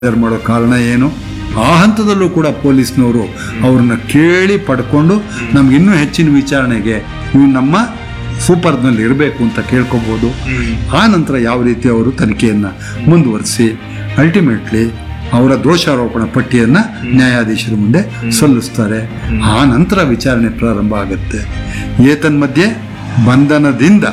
ಹಾಜರು ಮಾಡೋ ಕಾರಣ ಏನು ಆ ಹಂತದಲ್ಲೂ ಕೂಡ ಪೊಲೀಸ್ನವರು ಅವ್ರನ್ನ ಕೇಳಿ ಪಡ್ಕೊಂಡು ನಮ್ಗೆ ಇನ್ನೂ ಹೆಚ್ಚಿನ ವಿಚಾರಣೆಗೆ ಇವು ನಮ್ಮ ಸೂಪರ್ನಲ್ಲಿ ಇರಬೇಕು ಅಂತ ಕೇಳ್ಕೊಬೋದು ಆ ನಂತರ ಯಾವ ರೀತಿ ಅವರು ತನಿಖೆಯನ್ನು ಮುಂದುವರಿಸಿ ಅಲ್ಟಿಮೇಟ್ಲಿ ಅವರ ದೋಷಾರೋಪಣ ಪಟ್ಟಿಯನ್ನ ನ್ಯಾಯಾಧೀಶರ ಮುಂದೆ ಸಲ್ಲಿಸ್ತಾರೆ ಆ ನಂತರ ವಿಚಾರಣೆ ಪ್ರಾರಂಭ ಆಗುತ್ತೆ ಏತನ್ಮಧ್ಯೆ ಬಂಧನದಿಂದ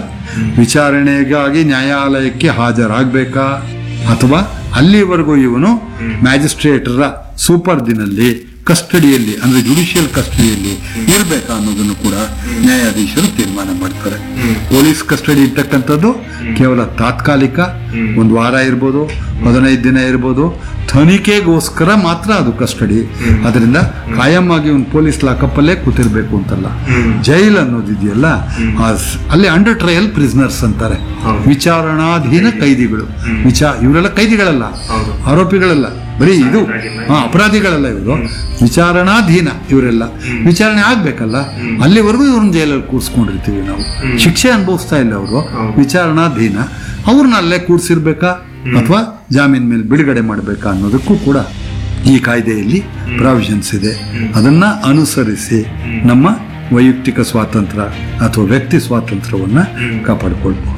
ವಿಚಾರಣೆಗಾಗಿ ನ್ಯಾಯಾಲಯಕ್ಕೆ ಹಾಜರಾಗಬೇಕಾ ಅಥವಾ ಅಲ್ಲಿವರೆಗೂ ಇವನು ಮ್ಯಾಜಿಸ್ಟ್ರೇಟರ ಸೂಪರ್ದಿನಲ್ಲಿ ಕಸ್ಟಡಿಯಲ್ಲಿ ಅಂದ್ರೆ ಜುಡಿಷಿಯಲ್ ಕಸ್ಟಡಿಯಲ್ಲಿ ಇರಬೇಕಾ ಅನ್ನೋದನ್ನು ಕೂಡ ನ್ಯಾಯಾಧೀಶರು ತೀರ್ಮಾನ ಮಾಡ್ತಾರೆ ಪೊಲೀಸ್ ಕಸ್ಟಡಿ ಇರ್ತಕ್ಕಂಥದ್ದು ಕೇವಲ ತಾತ್ಕಾಲಿಕ ಒಂದು ವಾರ ಇರ್ಬೋದು ಹದಿನೈದು ದಿನ ಇರ್ಬೋದು ತನಿಖೆಗೋಸ್ಕರ ಮಾತ್ರ ಅದು ಕಸ್ಟಡಿ ಅದರಿಂದ ಕಾಯಂ ಆಗಿ ಒಂದು ಪೊಲೀಸ್ ಲಾಕಪ್ಪಲ್ಲೇ ಕೂತಿರ್ಬೇಕು ಅಂತಲ್ಲ ಜೈಲ್ ಅನ್ನೋದಿದೆಯಲ್ಲ ಆ ಸ್- ಅಲ್ಲಿ ಅಂಡರ್ ಟ್ರಯಲ್ ಪ್ರಿಸ್ನರ್ಸ್ ಅಂತಾರೆ ವಿಚಾರಣಾಧೀನ ಕೈದಿಗಳು ವಿಚಾ ಇವರೆಲ್ಲ ಕೈದಿಗಳಲ್ಲ ಹೌದು. ಆರೋಪಿಗಳಲ್ಲ ಬರೀ ಇದು ಹಾ ಅಪರಾಧಿಗಳಲ್ಲ ಇವರು ವಿಚಾರಣಾಧೀನ ಇವರೆಲ್ಲ ವಿಚಾರಣೆ ಆಗ್ಬೇಕಲ್ಲ ಅಲ್ಲಿವರೆಗೂ ಇವ್ರನ್ನ ಜೈಲಲ್ಲಿ ಕೂರಿಸ್ಕೊಂಡಿರ್ತೀವಿ ನಾವು ಶಿಕ್ಷೆ ಅನುಭವಿಸ್ತಾ ಇಲ್ಲ ಅವರು ವಿಚಾರಣಾಧೀನ ಅವ್ರನ್ನ ಅಲ್ಲೇ ಕೂರಿಸಿರ್ಬೇಕಾ ಅಥವಾ ಜಾಮೀನ್ ಮೇಲೆ ಬಿಡುಗಡೆ ಮಾಡಬೇಕಾ ಅನ್ನೋದಕ್ಕೂ ಕೂಡ ಈ ಕಾಯ್ದೆಯಲ್ಲಿ ಪ್ರಾವಿಷನ್ಸ್ ಇದೆ ಅದನ್ನ ಅನುಸರಿಸಿ ನಮ್ಮ ವೈಯಕ್ತಿಕ ಸ್ವಾತಂತ್ರ್ಯ ಅಥವಾ ವ್ಯಕ್ತಿ ಸ್ವಾತಂತ್ರ್ಯವನ್ನ ಕಾಪಾಡಿಕೊಳ್ಬಹುದು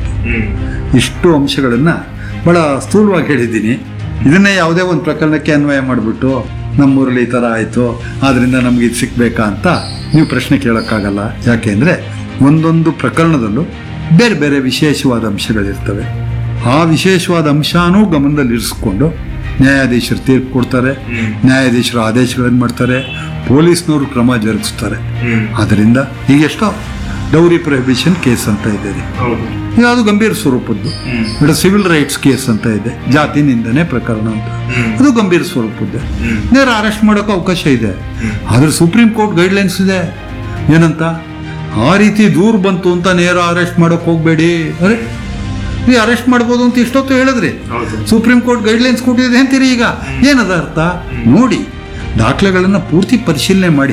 ಇಷ್ಟು ಅಂಶಗಳನ್ನ ಬಹಳ ಸ್ಥೂಲವಾಗಿ ಹೇಳಿದ್ದೀನಿ ಇದನ್ನೇ ಯಾವುದೇ ಒಂದು ಪ್ರಕರಣಕ್ಕೆ ಅನ್ವಯ ಮಾಡಿಬಿಟ್ಟು ನಮ್ಮೂರಲ್ಲಿ ಈ ಥರ ಆಯಿತು ಆದ್ರಿಂದ ನಮ್ಗೆ ಇದು ಸಿಕ್ಬೇಕಾ ಅಂತ ನೀವು ಪ್ರಶ್ನೆ ಕೇಳೋಕ್ಕಾಗಲ್ಲ ಯಾಕೆಂದ್ರೆ ಒಂದೊಂದು ಪ್ರಕರಣದಲ್ಲೂ ಬೇರೆ ಬೇರೆ ವಿಶೇಷವಾದ ಅಂಶಗಳಿರ್ತವೆ ಆ ವಿಶೇಷವಾದ ಅಂಶನೂ ಗಮನದಲ್ಲಿರಿಸ್ಕೊಂಡು ನ್ಯಾಯಾಧೀಶರು ತೀರ್ಪು ಕೊಡ್ತಾರೆ ನ್ಯಾಯಾಧೀಶರು ಆದೇಶಗಳನ್ನು ಮಾಡ್ತಾರೆ ಪೊಲೀಸ್ನವರು ಕ್ರಮ ಜರುಗಿಸ್ತಾರೆ ಅದರಿಂದ ಈಗ ಎಷ್ಟೋ ಡೌರಿ ಪ್ರೊಹಿಬಿಷನ್ ಕೇಸ್ ಅಂತ ಇದೆ ರೀ ಹೌದು ಯಾವುದು ಗಂಭೀರ ಸ್ವರೂಪದ್ದು ഇവിടെ ಸಿವಿಲ್ ರೈಟ್ಸ್ ಕೇಸ್ ಅಂತ ಇದೆ ಜಾತಿ ನಿಂದನೆ ಪ್ರಕರಣ ಅಂತ ಅದು ಗಂಭೀರ ಸ್ವರೂಪದ್ದು ನೇರ ಅರೆಸ್ಟ್ ಮಾಡೋಕೆ ಅವಕಾಶ ಇದೆ ಆದ್ರೆ ಸುಪ್ರೀಂ ಕೋರ್ಟ್ ಗೈಡ್ಲೈನ್ಸ್ ಇದೆ ಏನಂತ ಆ ರೀತಿ ದೂರ ಬಂತು ಅಂತ ನೇರ ಅರೆಸ್ಟ್ ಮಾಡೋಕೆ ಹೋಗ್ಬೇಡಿ ಅರೆ ನೀವು ಅರೆಸ್ಟ್ ಮಾಡ್ಬೋದು ಅಂತ ಇಷ್ಟೊತ್ತು ಹೇಳಿದ್ರಿ ಹೌದು ಸುಪ್ರೀಂ ಕೋರ್ಟ್ ಗೈಡ್ಲೈನ್ಸ್ ಕೊಟ್ಟಿದೆ ಅಂತೀರಿ ಈಗ ಏನದ ಅರ್ಥ ನೋಡಿ ದಾಖಲೆಗಳನ್ನ ಪೂರ್ತಿ ಪರಿಶೀಲನೆ ಮಾಡಿ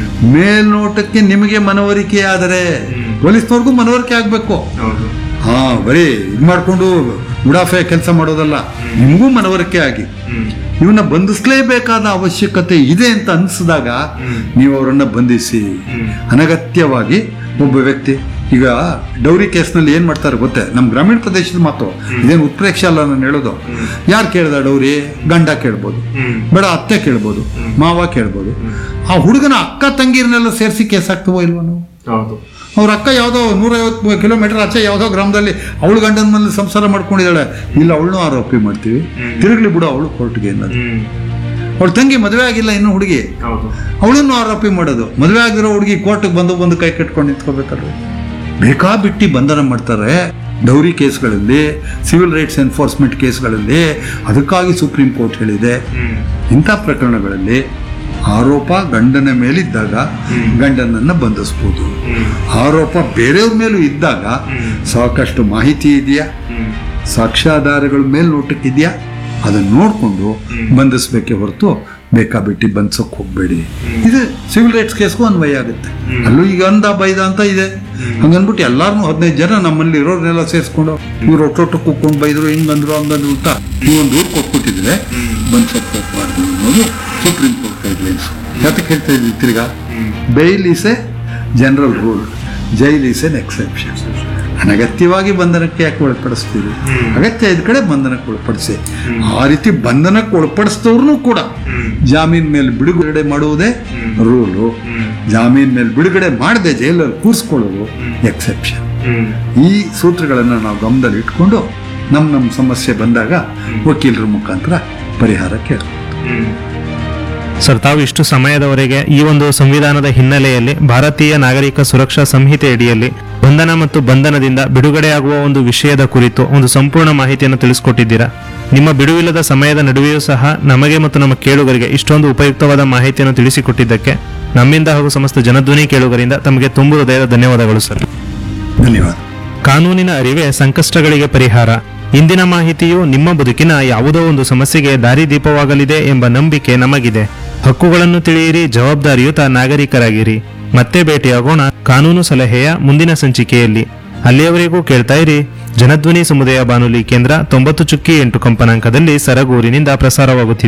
ಮೇಲ್ನೋಟಕ್ಕೆ ನಿಮಗೆ ಮನವರಿಕೆ ಆದರೆ ಪೊಲೀಸ್ನವ್ರಿಗೂ ಮನವರಿಕೆ ಆಗಬೇಕು ಹೌದು ಹಾ ಬರೀ ಇದು ಮಾಡ್ಕೊಂಡು ಉಡಾಫೆ ಕೆಲಸ ಮಾಡೋದಲ್ಲ ನಿಮಗೂ ಮನವರಿಕೆ ಆಗಿ ಇವನ್ನ ಬಂಧಿಸಲೇಬೇಕಾದ ಅವಶ್ಯಕತೆ ಇದೆ ಅಂತ ಅನಿಸಿದಾಗ ನೀವು ಅವರನ್ನ ಬಂಧಿಸಿ ಅನಗತ್ಯವಾಗಿ ಒಬ್ಬ ವ್ಯಕ್ತಿ ಈಗ ಡೌರಿ ಕೇಸ್ನಲ್ಲಿ ಏನ್ ಮಾಡ್ತಾರೆ ಗೊತ್ತೇ ನಮ್ಮ ಗ್ರಾಮೀಣ ಪ್ರದೇಶದ ಮಾತು ಇದೇನು ಉತ್ಪ್ರೇಕ್ಷೆ ಅಲ್ಲ ನಾನು ಹೇಳೋದು ಯಾರು ಕೇಳ್ದ ಡೌರಿ ಗಂಡ ಕೇಳ್ಬೋದು ಬೇಡ ಅತ್ತೆ ಕೇಳ್ಬೋದು ಮಾವ ಕೇಳ್ಬೋದು ಆ ಹುಡುಗನ ಅಕ್ಕ ತಂಗಿರನ್ನೆಲ್ಲ ಸೇರಿಸಿ ಕೇಸ್ ಹಾಕ್ತವೋ ಇಲ್ವೋ ನಾವು ಹೌದು ಅವ್ರ ಅಕ್ಕ ಯಾವುದೋ ನೂರೈವತ್ತು ಕಿಲೋಮೀಟರ್ ಆಚೆ ಯಾವುದೋ ಗ್ರಾಮದಲ್ಲಿ ಅವಳು ಗಂಡನ ಮೇಲೆ ಸಂಸಾರ ಮಾಡ್ಕೊಂಡಿದ್ದಾಳೆ ಇಲ್ಲ ಅವಳನ್ನೂ ಆರೋಪಿ ಮಾಡ್ತೀವಿ ತಿರುಗ್ಲಿ ಬಿಡು ಅವಳು ಕೋರ್ಟ್ಗೆ ಅನ್ನೋದು ಹ್ಮ್ ಅವಳ ತಂಗಿ ಮದುವೆ ಆಗಿಲ್ಲ ಇನ್ನೂ ಹುಡುಗಿ ಹೌದು ಅವಳನ್ನು ಆರೋಪಿ ಮಾಡೋದು ಮದುವೆ ಆಗಿರೋ ಹುಡುಗಿ ಕೋರ್ಟ್ಗೆ ಬಂದು ಬಂದು ಕೈ ಕಟ್ಕೊಂಡು ನಿಂತ್ಕೋಬೇಕಲ್ರಿ ಬೇಕಾಬಿಟ್ಟಿ ಬಂಧನ ಮಾಡ್ತಾರೆ ಡೌರಿ ಕೇಸ್ಗಳಲ್ಲಿ ಸಿವಿಲ್ ರೈಟ್ಸ್ ಎನ್ಫೋರ್ಸ್ಮೆಂಟ್ ಕೇಸ್ಗಳಲ್ಲಿ ಅದಕ್ಕಾಗಿ ಸುಪ್ರೀಂ ಕೋರ್ಟ್ ಹೇಳಿದೆ ಹ್ಮ್ ಇಂಥ ಪ್ರಕರಣಗಳಲ್ಲಿ ಆರೋಪ ಗಂಡನ ಮೇಲಿದ್ದಾಗ ಗಂಡನನ್ನ ಬಂಧಿಸ್ಬೋದು ಆರೋಪ ಬೇರೆಯವ್ರ ಮೇಲೂ ಇದ್ದಾಗ ಸಾಕಷ್ಟು ಮಾಹಿತಿ ಇದೆಯಾ ಹ್ಮ್ ಸಾಕ್ಷ್ಯಾಧಾರಗಳ ಮೇಲೆ ನೋಟಕ್ಕಿದೆಯಾ ಅದನ್ನ ನೋಡಿಕೊಂಡು ಬಂಧಿಸ್ಬೇಕೇ ಹೊರತು ಬೇಕಾಬಿಟ್ಟಿ ಬಂಧಿಸೋಕೆ ಹೋಗ್ಬೇಡಿ ಇದು ಸಿವಿಲ್ ರೈಟ್ಸ್ ಕೇಸ್ಗೂ ಅನ್ವಯ ಆಗುತ್ತೆ ಅಲ್ಲೂ ಈಗ ಅಂದ ಬೈದ ಅಂತ ಇದೆ ಹಂಗನ್ಬಿಟ್ಟು ಎಲ್ಲಾರನು ಹದಿನೈದು ಜನ ನಮ್ಮಲ್ಲಿ ಇರೋರ್ನೆಲ್ಲ ಸೇರಿಸ್ಕೊಂಡು ಇವ್ರು ಒಟ್ಟೊಟ್ಟು ಕುಕ್ಕೊಂಡು ಬೈದ್ರು ಹಿಂಗಂದ್ರು ಹಂಗಂದ್ರು ಅಂತ ನೀವೊಂದು ದೂರು ಕೊಟ್ಬಿಟ್ಟಿದ್ರೆ ಬಂಧಿಸೋಕೆ ಹೋಗ್ಬಾರ್ದು ಅನ್ನೋದು ಸುಪ್ರೀಂ ಕೋರ್ಟ್ ಗೈಡ್ಲೈನ್ಸ್ ಯಾತಕ್ಕೆ ಹೇಳ್ತಾ ಇದ್ದೀವಿ ತಿರ್ಗಾ bail is a general rule jail is an exception ಅನಗತ್ಯವಾಗಿ ಬಂಧನಕ್ಕೆ ಯಾಕೆ ಒಳಪಡಿಸ್ತೀವಿ ಅಗತ್ಯ ಇದ್ ಕಡೆ ಬಂಧನಕ್ಕೆ ಒಳಪಡಿಸಿ ಆ ರೀತಿ ಬಂಧನಕ್ಕೆ ಒಳಪಡಿಸಿದವ್ರನ್ನೂ ಕೂಡ ಜಾಮೀನ್ ಮೇಲೆ ಬಿಡುಗಡೆ ಮಾಡುವುದೇ ರೂಲು ಜಾಮೀನ್ ಮೇಲೆ ಬಿಡುಗಡೆ ಮಾಡದೆ ಜೈಲಲ್ಲಿ ಕೂರಿಸ್ಕೊಳ್ಳೋದು ಎಕ್ಸೆಪ್ಷನ್ ಹ್ಮ್ ಈ ಸೂತ್ರಗಳನ್ನು ನಾವು ಗಮನದಲ್ಲಿ ಇಟ್ಕೊಂಡು ನಮ್ಮ ನಮ್ಮ ಸಮಸ್ಯೆ ಬಂದಾಗ ವಕೀಲರ ಮುಖಾಂತರ ಪರಿಹಾರ ಕೇಳೋದು ಹ್ಮ್ ಸರ್ ತಾವು ಇಷ್ಟು ಸಮಯದವರೆಗೆ ಈ ಒಂದು ಸಂವಿಧಾನದ ಹಿನ್ನೆಲೆಯಲ್ಲಿ ಭಾರತೀಯ ನಾಗರಿಕ ಸುರಕ್ಷಾ ಸಂಹಿತೆ ಅಡಿಯಲ್ಲಿ ಬಂಧನ ಮತ್ತು ಬಂಧನದಿಂದ ಬಿಡುಗಡೆಯಾಗುವ ಒಂದು ವಿಷಯದ ಕುರಿತು ಒಂದು ಸಂಪೂರ್ಣ ಮಾಹಿತಿಯನ್ನು ತಿಳಿಸಿಕೊಟ್ಟಿದ್ದೀರಾ ನಿಮ್ಮ ಬಿಡುವಿಲ್ಲದ ಸಮಯದ ನಡುವೆಯೂ ಸಹ ನಮಗೆ ಮತ್ತು ನಮ್ಮ ಕೇಳುಗರಿಗೆ ಇಷ್ಟೊಂದು ಉಪಯುಕ್ತವಾದ ಮಾಹಿತಿಯನ್ನು ತಿಳಿಸಿಕೊಟ್ಟಿದ್ದಕ್ಕೆ ನಮ್ಮಿಂದ ಹಾಗೂ ಸಮಸ್ತ ಜನಧ್ವನಿ ಕೇಳುಗರಿಂದ ತಮಗೆ ತುಂಬು ಹೃದಯದ ಧನ್ಯವಾದಗಳು ಸರ್ ಧನ್ಯವಾದ ಕಾನೂನಿನ ಅರಿವೇ ಸಂಕಷ್ಟಗಳಿಗೆ ಪರಿಹಾರ ಇಂದಿನ ಮಾಹಿತಿಯು ನಿಮ್ಮ ಬದುಕಿನ ಯಾವುದೋ ಒಂದು ಸಮಸ್ಯೆಗೆ ದಾರಿದೀಪವಾಗಲಿದೆ ಎಂಬ ನಂಬಿಕೆ ನಮಗಿದೆ ಹಕ್ಕುಗಳನ್ನು ತಿಳಿಯಿರಿ ಜವಾಬ್ದಾರಿಯುತ ನಾಗರಿಕರಾಗಿರಿ ಮತ್ತೆ ಭೇಟಿಯಾಗೋಣ ಕಾನೂನು ಸಲಹೆಯ ಮುಂದಿನ ಸಂಚಿಕೆಯಲ್ಲಿ ಅಲ್ಲಿಯವರೆಗೂ ಕೇಳ್ತಾ ಇರಿ ಜನಧ್ವನಿ ಸಮುದಾಯ ಬಾನುಲಿ ಕೇಂದ್ರ ತೊಂಬತ್ತು ಚುಕ್ಕಿ ಎಂಟು ಕಂಪನಾಂಕದಲ್ಲಿ ಸರಗೂರಿನಿಂದ ಪ್ರಸಾರವಾಗುತ್ತಿದೆ